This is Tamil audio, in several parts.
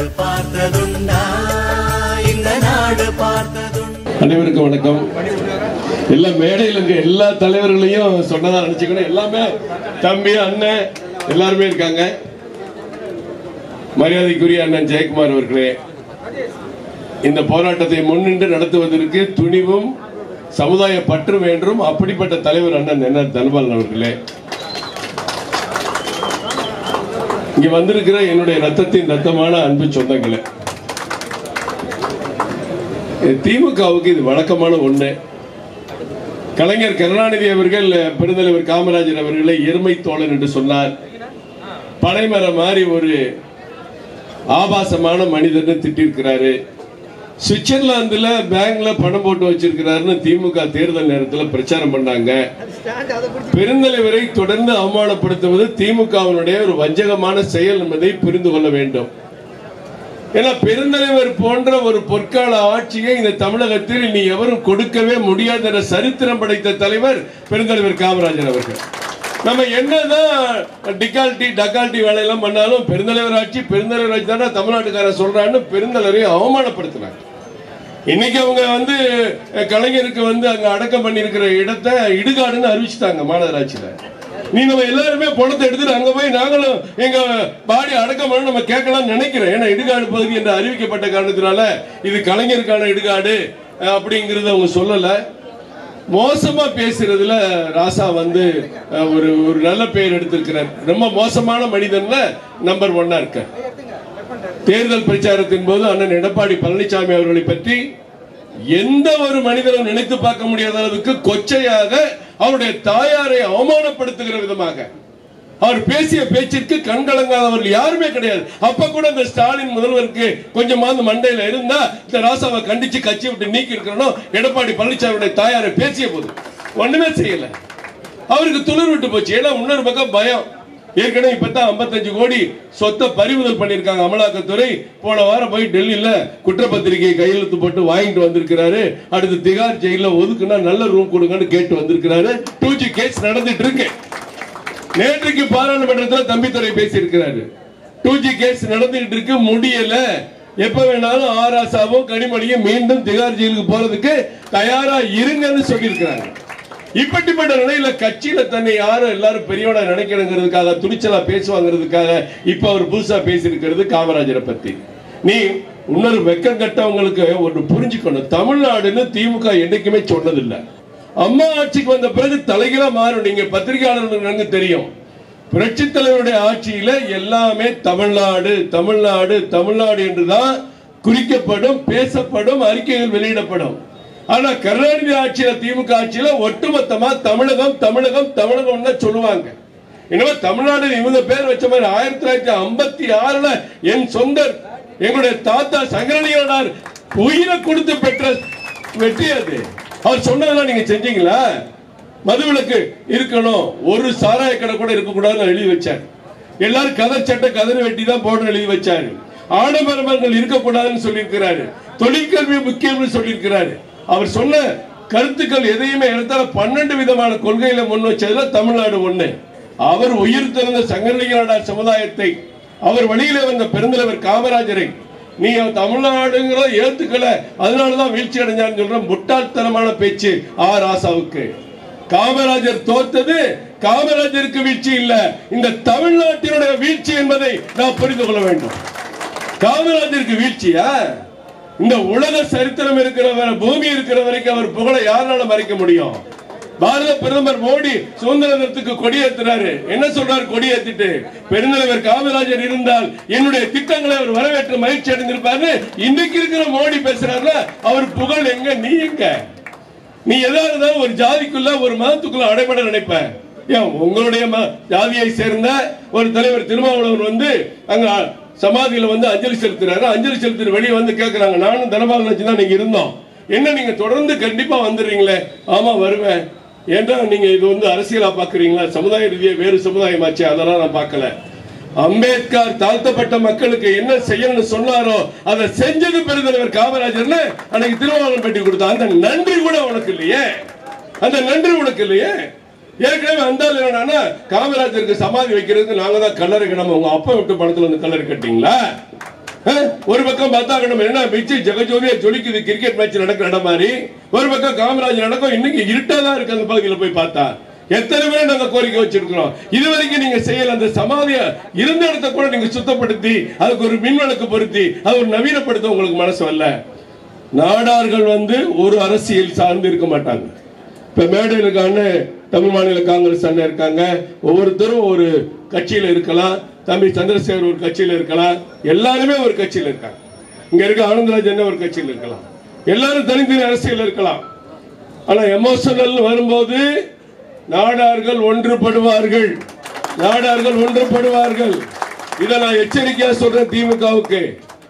நாடு பார்த்ததுண்டா இந்த நாடு பார்த்ததுண்டா அனைவருக்கும் வணக்கம் எல்லா மேடையில் இருக்க எல்லா தலைவர்களையும் சொன்னதா நினைச்சுக்கணும் எல்லாமே தம்பி அண்ணன் எல்லாருமே இருக்காங்க மரியாதைக்குரிய அண்ணன் ஜெயக்குமார் அவர்களே இந்த போராட்டத்தை முன்னின்று நடத்துவதற்கு துணிவும் சமுதாய பற்று வேண்டும் அப்படிப்பட்ட தலைவர் அண்ணன் என்ன தனபாலன் அவர்களே இங்க வந்திருக்கிற என்னுடைய ரத்தத்தின் ரத்தமான அன்பு சொந்தங்களே திமுகவுக்கு இது வழக்கமான ஒண்ணு கலைஞர் கருணாநிதி அவர்கள் பெருந்தலைவர் காமராஜர் அவர்களை எருமை தோழன் என்று சொன்னார் பனைமரம் மாதிரி ஒரு ஆபாசமான மனிதர்னு திட்டிருக்கிறாரு சுவிட்சர்லாந்துல பேங்க்ல பணம் போட்டு வச்சிருக்கிறாருன்னு திமுக தேர்தல் நேரத்தில் பிரச்சாரம் பண்ணாங்க பெருந்தலைவரை தொடர்ந்து அவமானப்படுத்துவது திமுகவினுடைய ஒரு வஞ்சகமான செயல் என்பதை புரிந்து கொள்ள வேண்டும் ஏன்னா பெருந்தலைவர் போன்ற ஒரு பொற்கால ஆட்சியை இந்த தமிழகத்தில் இனி எவரும் கொடுக்கவே முடியாத என்ற சரித்திரம் படைத்த தலைவர் பெருந்தலைவர் காமராஜர் அவர்கள் நம்ம என்னதான் டிகால்டி டக்கால்டி வேலையெல்லாம் பண்ணாலும் பெருந்தலைவர் ஆட்சி பெருந்தலைவர் ஆட்சி தானே தமிழ்நாட்டுக்காரன் சொல்றான்னு பெருந்தலைவரை அவமானப்படுத்தினாங்க இன்னைக்கு அவங்க வந்து அஹ், கலைஞருக்கு வந்து அங்க அடக்கம் பண்ணியிருக்கிற இடத்தை இடுகாடுன்னு அறிவிச்சிட்டாங்க மாநகராட்சியில நீ நம்ம எல்லாருமே பணத்தை எடுத்துட்டு அங்க போய் நாங்களும் எங்க பாடி அடக்கம் பண்ண நம்ம கேட்கலாம்னு நினைக்கிறேன் ஏன்னா இடுகாடு பகுதி என்று அறிவிக்கப்பட்ட காரணத்தினால இது கலைஞருக்கான இடுகாடு அஹ், அப்படிங்கறத அவங்க சொல்லல மோசமா பேசுறதுல ராசா வந்து அஹ், ஒரு ஒரு நல்ல பெயர் எடுத்திருக்கிறார் ரொம்ப மோசமான மனிதன்ல நம்பர் ஒன்னா இருக்கார் தேர்தல் பிரச்சாரத்தின் போது அண்ணன் எடப்பாடி பழனிசாமி அவர்களை பற்றி எந்த ஒரு மனிதனும் நினைத்து பார்க்க முடியாத அளவுக்கு கொச்சையாக அவருடைய தாயாரை அவமானப்படுத்துகிற விதமாக அவர் பேசிய பேச்சிற்கு கண்கலங்காதவர்கள் யாருமே கிடையாது அப்ப கூட இந்த ஸ்டாலின் முதல்வருக்கு கொஞ்சமாவது மண்டையில இருந்தா இந்த ராசாவை கண்டிச்சு கட்சி விட்டு நீக்கி இருக்கணும் எடப்பாடி பழனிசாமியுடைய தாயாரை பேசிய போது ஒண்ணுமே செய்யல அவருக்கு துளிர் விட்டு போச்சு ஏன்னா இன்னொரு பக்கம் பயம் ஏற்கனவே இப்பதான் 55 கோடி சொத்தை பறிமுதல் பண்ணிருக்காங்க அமலாக்கத்துறை போன வாரம் போய் டெல்லியில குற்றப்பத்திரிகை கையெழுத்து போட்டு வாங்கிட்டு வந்திருக்கிறாரு அடுத்து திகார் ஜெயில ஒதுக்குனா நல்ல ரூம் கொடுங்கன்னு கேட்டு வந்திருக்கிறாரு டூ ஜி கேஸ் நடந்துட்டு இருக்கு நேற்றுக்கு பாராளுமன்றத்தில் தம்பித்துறை பேசி இருக்கிறாரு டூ ஜி கேஸ் நடந்துகிட்டு இருக்கு முடியல எப்ப வேணாலும் ஆராசாவும் கனிமொழியும் மீண்டும் திகார் ஜெயிலுக்கு போறதுக்கு தயாரா இருங்கன்னு சொல்லியிருக்கிறாங்க இப்படிப்பட்ட நிலையில கட்சியில தன்னை யாரும் எல்லாரும் பெரியவனா நினைக்கணுங்கிறதுக்காக துணிச்சலா பேசுவாங்கிறதுக்காக இப்ப அவர் புதுசா பேசியிருக்கிறது காமராஜரை பத்தி நீ இன்னொரு வெக்கம் கட்டவங்களுக்கு ஒன்று புரிஞ்சுக்கணும் தமிழ்நாடுன்னு திமுக என்னைக்குமே சொன்னதில்லை அம்மா ஆட்சிக்கு வந்த பிறகு தலைகீழா மாறும் நீங்க பத்திரிகையாளர்களுக்கு நன்கு தெரியும் புரட்சி தலைவருடைய ஆட்சியில எல்லாமே தமிழ்நாடு தமிழ்நாடு தமிழ்நாடு என்றுதான் குறிக்கப்படும் பேசப்படும் அறிக்கைகள் வெளியிடப்படும் ஆனா கருணாநிதி ஆட்சியில திமுக ஆட்சியில ஒட்டுமொத்தமா தமிழகம் தமிழகம் தமிழகம் சொல்லுவாங்க எனவே தமிழ்நாடு இவங்க பேர் வச்ச மாதிரி ஆயிரத்தி தொள்ளாயிரத்தி ஐம்பத்தி ஆறுல என் சொந்த எங்களுடைய தாத்தா சங்கரலியனார் உயிரை கொடுத்து பெற்ற வெற்றி அது அவர் சொன்னதெல்லாம் நீங்க செஞ்சீங்களா மதுவிலக்கு இருக்கணும் ஒரு சாராய கடை கூட இருக்கக்கூடாதுன்னு எழுதி வச்சார் எல்லாரும் கதர் சட்டை கதர் வெட்டி தான் போடணும் எழுதி வச்சாரு ஆடம்பரங்கள் இருக்கக்கூடாதுன்னு சொல்லியிருக்கிறாரு தொழிற்கல்வி முக்கியம்னு சொல்லியிருக்கிறாரு அவர் சொன்ன கருத்துக்கள் எதையுமே எடுத்தால பன்னெண்டு விதமான கொள்கையில முன் வச்சதுல தமிழ்நாடு ஒண்ணு அவர் உயிர் திறந்த சங்கரலிங்கனாடார் சமுதாயத்தை அவர் வழியில வந்த பெருந்தலைவர் காமராஜரை நீ தமிழ்நாடுங்கிற ஏத்துக்கல அதனாலதான் வீழ்ச்சி அடைஞ்சான்னு சொல்ற முட்டாள்தனமான பேச்சு ஆ ராசாவுக்கு காமராஜர் தோத்தது காமராஜருக்கு வீழ்ச்சி இல்ல இந்த தமிழ்நாட்டினுடைய வீழ்ச்சி என்பதை நாம் புரிந்து கொள்ள வேண்டும் காமராஜருக்கு வீழ்ச்சியா இந்த உலக சரித்திரம் இருக்கிற வரை பூமி இருக்கிற வரைக்கும் அவர் புகழை யாரால மறைக்க முடியும் பாரத பிரதமர் மோடி சுதந்திர தினத்துக்கு கொடியேத்துறாரு என்ன சொல்றாரு கொடியேத்திட்டு பெருந்தலைவர் காமராஜர் இருந்தால் என்னுடைய திட்டங்களை அவர் வரவேற்று மகிழ்ச்சி அடைந்திருப்பாரு இன்னைக்கு இருக்கிற மோடி பேசுறாருல அவர் புகழ் எங்க நீ எங்க நீ எதாவது ஒரு ஜாதிக்குள்ள ஒரு மதத்துக்குள்ள அடைபட நினைப்ப ஏன் உங்களுடைய ம- ஜாதியை சேர்ந்த ஒரு தலைவர் திருமாவளவன் வந்து அங்க சமாதியில வந்து அஞ்சலி செலுத்துறாரு அஞ்சலி செலுத்துற வெளியே வந்து கேக்குறாங்க நானும் தனபால் வச்சு தான் நீங்க இருந்தோம் என்ன நீங்க தொடர்ந்து கண்டிப்பா வந்துடுறீங்களே ஆமா வருவேன் ஏன்டா நீங்க இது வந்து அரசியலா பாக்குறீங்களா சமுதாய ரீதியா வேறு சமுதாயமாச்சு அதெல்லாம் நான் பார்க்கல அம்பேத்கர் தாழ்த்தப்பட்ட மக்களுக்கு என்ன செய்யணும்னு சொன்னாரோ அதை செஞ்சது பெருந்தலைவர் காமராஜர்னு அன்னைக்கு திருவாரூர் பெட்டி கொடுத்தா அந்த நன்றி கூட உனக்கு இல்லையே அந்த நன்றி உனக்கு இல்லையே ஏற்கனவே அந்த ஆள் என்னன்னா காமராஜருக்கு சமாதி வைக்கிறதுக்கு நாங்க தான் கல்லறை கிடம உங்க அப்பா விட்டு பணத்துல வந்து கல்லறை கட்டிங்களா அஹ், ஒரு பக்கம் பார்த்தா நம்ம என்ன பிச்சு ஜெகஜோதியா ஜொலிக்குது கிரிக்கெட் மேட்ச் நடக்கிற இடம் மாதிரி ஒரு பக்கம் காமராஜ் நடக்கும் இன்னைக்கு இருட்டாதான் இருக்கு அந்த பகுதியில் போய் பார்த்தா எத்தனை பேர் நாங்க கோரிக்கை வச்சிருக்கிறோம் இது வரைக்கும் நீங்க செய்யல அந்த சமாதிய இருந்த இடத்த கூட நீங்க சுத்தப்படுத்தி அதுக்கு ஒரு மின்விளக்கு பொருத்தி அது ஒரு நவீனப்படுத்த உங்களுக்கு மனசு வரல நாடார்கள் வந்து ஒரு அரசியல் சார்ந்து இருக்க மாட்டாங்க இப்ப மேடையில் இருக்க அண்ணன் தமிழ் மாநில காங்கிரஸ் அண்ணன் இருக்காங்க ஒவ்வொருத்தரும் ஒரு கட்சியில இருக்கலாம் தம்பி சந்திரசேகர் ஒரு கட்சியில இருக்கலாம் எல்லாருமே ஒரு கட்சியில இருக்காங்க இங்க இருக்க ஆனந்தராஜ் அண்ணன் ஒரு கட்சியில இருக்கலாம் எல்லாரும் தனித்தனி அரசியல் இருக்கலாம் ஆனா எமோஷனல் வரும்போது நாடார்கள் ஒன்றுபடுவார்கள் நாடார்கள் ஒன்றுபடுவார்கள் இதை நான் எச்சரிக்கையா சொல்றேன் திமுகவுக்கு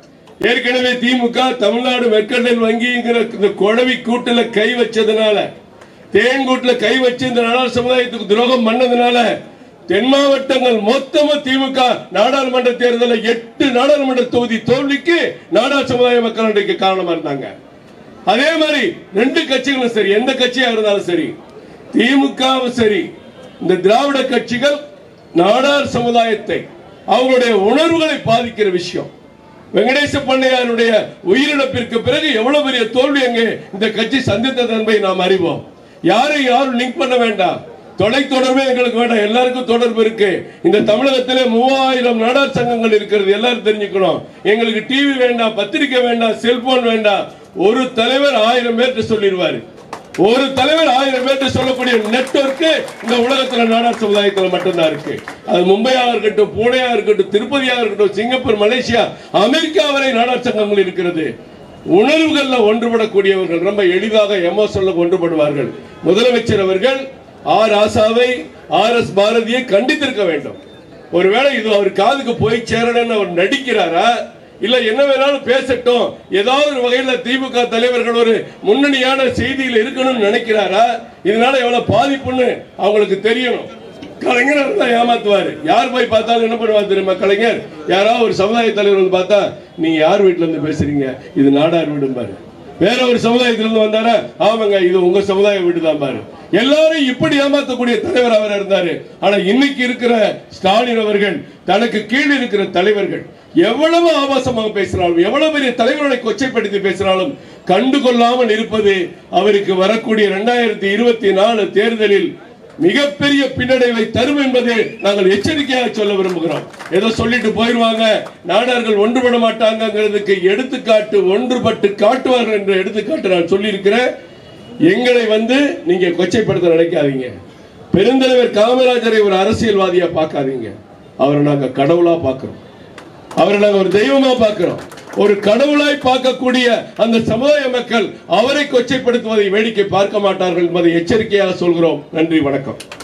ஏற்கனவே திமுக தமிழ்நாடு மெர்கண்டைல் வங்கிங்கிற இந்த குழவி கூட்டுல கை வச்சதுனால தேன்கூட்டுல கை வச்சு இந்த நாடார் சமுதாயத்துக்கு துரோகம் பண்ணதுனால தென் மாவட்டங்கள் மொத்தமா திமுக நாடாளுமன்ற தேர்தலில் எட்டு நாடாளுமன்ற தொகுதி தோல்விக்கு நாடார் சமுதாய மக்கள் இன்றைக்கு காரணமா இருந்தாங்க அதே மாதிரி ரெண்டு கட்சிகளும் சரி எந்த கட்சியா இருந்தாலும் சரி திமுகவும் சரி இந்த திராவிட கட்சிகள் நாடார் சமுதாயத்தை அவங்களுடைய உணர்வுகளை பாதிக்கிற விஷயம் வெங்கடேச பண்ணையாருடைய உயிரிழப்பிற்கு பிறகு எவ்வளவு பெரிய தோல்வி அங்கே இந்த கட்சி சந்தித்தது என்பதை நாம் அறிவோம் யாரையும் யாரும் லிங்க் பண்ண வேண்டாம் தொலை தொடர்பே எங்களுக்கு வேண்டாம் எல்லாருக்கும் தொடர்பு இருக்கு இந்த தமிழகத்திலே மூவாயிரம் நாடார் சங்கங்கள் இருக்கிறது எல்லாரும் தெரிஞ்சுக்கணும் எங்களுக்கு டிவி வேண்டாம் பத்திரிக்கை வேண்டாம் செல்போன் வேண்டாம் ஒரு தலைவர் ஆயிரம் பேர்ட்டு சொல்லிடுவாரு ஒரு தலைவர் ஆயிரம் பேர்ட்டு சொல்லக்கூடிய நெட்வொர்க் இந்த உலகத்துல நாடார் சமுதாயத்துல மட்டும்தான் இருக்கு அது மும்பையா இருக்கட்டும் பூனேயா இருக்கட்டும் திருப்பதியா இருக்கட்டும் சிங்கப்பூர் மலேசியா அமெரிக்கா வரை நாடார் சங்கங்கள் இருக்கிறது உணர்வுகள்ல ஒன்றுபடக்கூடியவர்கள் ரொம்ப எளிதாக எமோஷன்ல ஒன்றுபடுவார்கள் முதலமைச்சர் அவர்கள் ஆர் ஆசாவை ஆர் எஸ் பாரதியை கண்டித்திருக்க வேண்டும் ஒருவேளை இது அவர் காதுக்கு போய் சேரணும்னு அவர் நடிக்கிறாரா இல்ல என்ன வேணாலும் பேசட்டும் ஏதாவது ஒரு வகையில திமுக தலைவர்கள் ஒரு முன்னணியான செய்தியில் இருக்கணும்னு நினைக்கிறாரா இதனால எவ்வளவு பாதிப்புன்னு அவங்களுக்கு தெரியணும் கலைஞர் இருந்தா ஏமாத்துவாரு யார் போய் பார்த்தாலும் என்ன பண்ணுவார் தெரியுமா கலைஞர் யாராவது ஒரு சமுதாய தலைவர் வந்து பார்த்தா நீங்க யார் வீட்டுல இருந்து பேசுறீங்க இது நாடார் வீடும் பாரு வேற ஒரு சமுதாயத்திலிருந்து வந்தாரா ஆமாங்க இது உங்க சமுதாய வீடு தான் பாரு எல்லாரும் இப்படி ஏமாத்தக்கூடிய தலைவர் அவர் இருந்தாரு ஆனா இன்னைக்கு இருக்கிற ஸ்டாலின் அவர்கள் தனக்கு கீழ் இருக்கிற தலைவர்கள் எவ்வளவு ஆபாசமாக பேசினாலும் எவ்வளவு பெரிய தலைவர்களை கொச்சைப்படுத்தி பேசினாலும் கண்டுகொள்ளாமல் இருப்பது அவருக்கு வரக்கூடிய இரண்டாயிரத்தி இருபத்தி நாலு தேர்தலில் மிகப்பெரிய பின்னடைவை தரும் என்பதை நாங்கள் எச்சரிக்கையாக சொல்ல விரும்புகிறோம் ஏதோ சொல்லிட்டு போயிருவாங்க நாடார்கள் ஒன்றுபட மாட்டாங்கிறதுக்கு எடுத்துக்காட்டு ஒன்றுபட்டு காட்டுவார்கள் என்ற எடுத்துக்காட்டு நான் சொல்லியிருக்கிறேன் எங்களை வந்து நீங்க கொச்சைப்படுத்த நினைக்காதீங்க பெருந்தலைவர் காமராஜரை ஒரு அரசியல்வாதியா பார்க்காதீங்க அவரை நாங்க கடவுளா பார்க்கிறோம் அவரை நாங்க ஒரு தெய்வமா பார்க்கிறோம் ஒரு கடவுளாய் பார்க்கக்கூடிய அந்த சமுதாய மக்கள் அவரை கொச்சைப்படுத்துவதை வேடிக்கை பார்க்க மாட்டார்கள் என்பதை எச்சரிக்கையாக சொல்கிறோம் நன்றி வணக்கம்